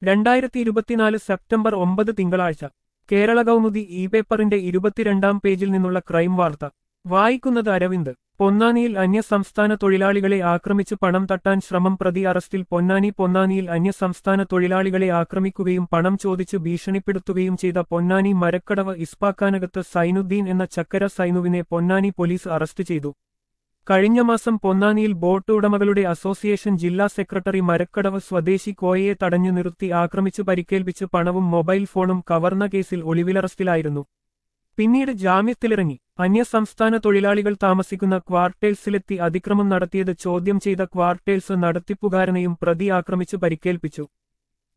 രണ്ടായിരത്തി ഇരുപത്തിനാല് സെപ്റ്റംബർ ഒമ്പത് തിങ്കളാഴ്ച കേരള കൗമുദി ഇ പേപ്പറിന്റെ ഇരുപത്തിരണ്ടാം പേജിൽ നിന്നുള്ള ക്രൈം വാർത്ത വായിക്കുന്നത് അരവിന്ദ് പൊന്നാനിയിൽ അന്യസംസ്ഥാന തൊഴിലാളികളെ ആക്രമിച്ച് പണം തട്ടാൻ ശ്രമം പ്രതി അറസ്റ്റിൽ പൊന്നാനി പൊന്നാനിയിൽ അന്യസംസ്ഥാന തൊഴിലാളികളെ ആക്രമിക്കുകയും പണം ചോദിച്ച് ഭീഷണിപ്പെടുത്തുകയും ചെയ്ത പൊന്നാനി മരക്കടവ് ഇസ്പാക്കാനകത്ത് സൈനുദ്ദീൻ എന്ന ചക്കര സൈനുവിനെ പൊന്നാനി പോലീസ് അറസ്റ്റ് ചെയ്തു കഴിഞ്ഞ മാസം പൊന്നാനിയിൽ ബോട്ട് ഉടമകളുടെ അസോസിയേഷൻ ജില്ലാ സെക്രട്ടറി മരക്കടവ് സ്വദേശി കോയയെ തടഞ്ഞു നിർത്തി ആക്രമിച്ച് പരിക്കേൽപ്പിച്ച് പണവും മൊബൈൽ ഫോണും കവർന്ന കേസിൽ ഒളിവിലറസ്റ്റിലായിരുന്നു പിന്നീട് ജാമ്യത്തിലിറങ്ങി അന്യസംസ്ഥാന തൊഴിലാളികൾ താമസിക്കുന്ന ക്വാർട്ടേഴ്സിലെത്തി അതിക്രമം നടത്തിയത് ചോദ്യം ചെയ്ത ക്വാർട്ടേഴ്സ് നടത്തിപ്പുകാരനെയും പ്രതി ആക്രമിച്ച് പരിക്കേൽപ്പിച്ചു